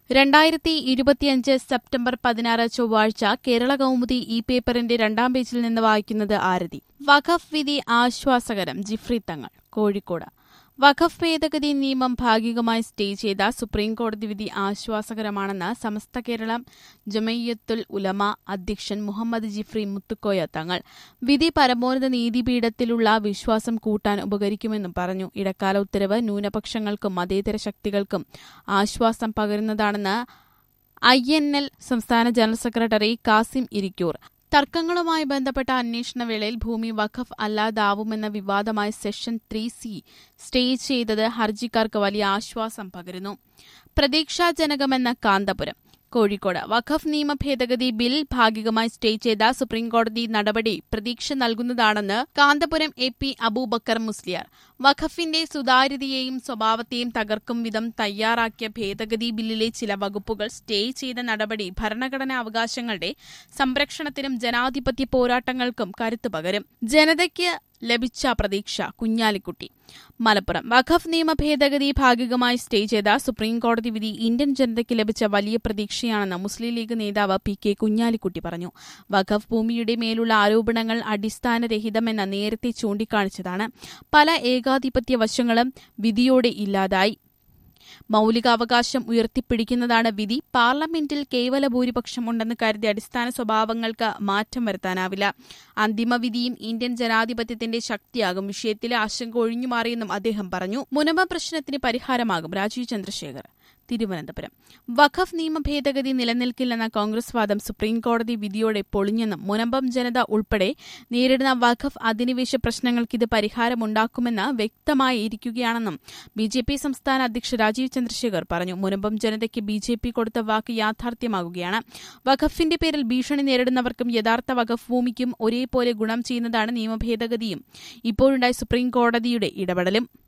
രണ്ടായിരത്തി ഇരുപത്തിയഞ്ച് സെപ്റ്റംബർ പതിനാറ് ചൊവ്വാഴ്ച കേരള കൗമുദി ഈ പേപ്പറിന്റെ രണ്ടാം പേജിൽ നിന്ന് വായിക്കുന്നത് ആരതി വഖഫ് വിധി ആശ്വാസകരം ജിഫ്രി തങ്ങൾ കോഴിക്കോട് വഖഫ് ഭേദഗതി നിയമം ഭാഗികമായി സ്റ്റേ ചെയ്ത സുപ്രീം കോടതി വിധി ആശ്വാസകരമാണെന്ന് സമസ്ത കേരളം ജമയ്യത്തുൽ ഉലമ അധ്യക്ഷൻ മുഹമ്മദ് ജിഫ്രി മുത്തുക്കോയ തങ്ങൾ വിധി പരമോന്നത നീതിപീഠത്തിലുള്ള വിശ്വാസം കൂട്ടാൻ ഉപകരിക്കുമെന്നും പറഞ്ഞു ഇടക്കാല ഉത്തരവ് ന്യൂനപക്ഷങ്ങൾക്കും മതേതര ശക്തികൾക്കും ആശ്വാസം പകരുന്നതാണെന്ന് ഐ എൻ എൽ സംസ്ഥാന ജനറൽ സെക്രട്ടറി കാസിം ഇരിക്കൂർ തർക്കങ്ങളുമായി ബന്ധപ്പെട്ട അന്വേഷണ വേളയിൽ ഭൂമി വഖഫ് അല്ലാതാവുമെന്ന വിവാദമായ സെഷൻ ത്രീ സി സ്റ്റേ ചെയ്തത് ഹർജിക്കാർക്ക് വലിയ ആശ്വാസം പകരുന്നു പ്രതീക്ഷാജനകമെന്ന കാന്തപുരം കോഴിക്കോട് വഖഫ് നിയമ ഭേദഗതി ബിൽ ഭാഗികമായി സ്റ്റേ ചെയ്ത സുപ്രീംകോടതി നടപടി പ്രതീക്ഷ നൽകുന്നതാണെന്ന് കാന്തപുരം എ പി അബൂബക്കർ മുസ്ലിയാർ വഖഫിന്റെ സുതാര്യതയെയും സ്വഭാവത്തെയും തകർക്കും വിധം തയ്യാറാക്കിയ ഭേദഗതി ബില്ലിലെ ചില വകുപ്പുകൾ സ്റ്റേ ചെയ്ത നടപടി ഭരണഘടനാ അവകാശങ്ങളുടെ സംരക്ഷണത്തിനും ജനാധിപത്യ പോരാട്ടങ്ങൾക്കും കരുത്തു പകരും ജനതയ്ക്ക് ലഭിച്ച പ്രതീക്ഷ കുഞ്ഞാലിക്കുട്ടി മലപ്പുറം വഖഫ് നിയമ ഭേദഗതി ഭാഗികമായി സ്റ്റേ ചെയ്ത സുപ്രീംകോടതി വിധി ഇന്ത്യൻ ജനതയ്ക്ക് ലഭിച്ച വലിയ പ്രതീക്ഷയാണെന്ന് മുസ്ലിം ലീഗ് നേതാവ് പി കെ കുഞ്ഞാലിക്കുട്ടി പറഞ്ഞു വഖഫ് ഭൂമിയുടെ മേലുള്ള ആരോപണങ്ങൾ അടിസ്ഥാനരഹിതമെന്ന് നേരത്തെ ചൂണ്ടിക്കാണിച്ചതാണ് പല ഏകാധിപത്യ വശങ്ങളും വിധിയോടെ ഇല്ലാതായി മൌലികാവകാശം ഉയർത്തിപ്പിടിക്കുന്നതാണ് വിധി പാർലമെന്റിൽ കേവല ഭൂരിപക്ഷം ഉണ്ടെന്ന് കരുതി അടിസ്ഥാന സ്വഭാവങ്ങൾക്ക് മാറ്റം വരുത്താനാവില്ല അന്തിമവിധിയും ഇന്ത്യൻ ജനാധിപത്യത്തിന്റെ ശക്തിയാകും വിഷയത്തിലെ ആശങ്ക ഒഴിഞ്ഞുമാറിയെന്നും അദ്ദേഹം പറഞ്ഞു മുനമ്പ പ്രശ്നത്തിന് പരിഹാരമാകും രാജീവ് ചന്ദ്രശേഖർ തിരുവനന്തപുരം വഖഫ് നിയമ ഭേദഗതി നിലനിൽക്കില്ലെന്ന കോൺഗ്രസ് വാദം സുപ്രീംകോടതി വിധിയോടെ പൊളിഞ്ഞെന്നും മുനമ്പം ജനത ഉൾപ്പെടെ നേരിടുന്ന വഖഫ് അധിനിവേശ പ്രശ്നങ്ങൾക്ക് ഇത് പരിഹാരമുണ്ടാക്കുമെന്ന് വ്യക്തമായി ഇരിക്കുകയാണെന്നും ബി ജെ പി സംസ്ഥാന അധ്യക്ഷ രാജീവ് ചന്ദ്രശേഖർ പറഞ്ഞു മുനമ്പം ജനതയ്ക്ക് ബി ജെ പി കൊടുത്ത വാക്ക് യാഥാർത്ഥ്യമാകുകയാണ് വഖഫിന്റെ പേരിൽ ഭീഷണി നേരിടുന്നവർക്കും യഥാർത്ഥ വഖഫ് ഭൂമിക്കും ഒരേപോലെ ഗുണം ചെയ്യുന്നതാണ് നിയമ ഭേദഗതിയും ഇപ്പോഴുണ്ടായ സുപ്രീംകോടതിയുടെ ഇടപെടലും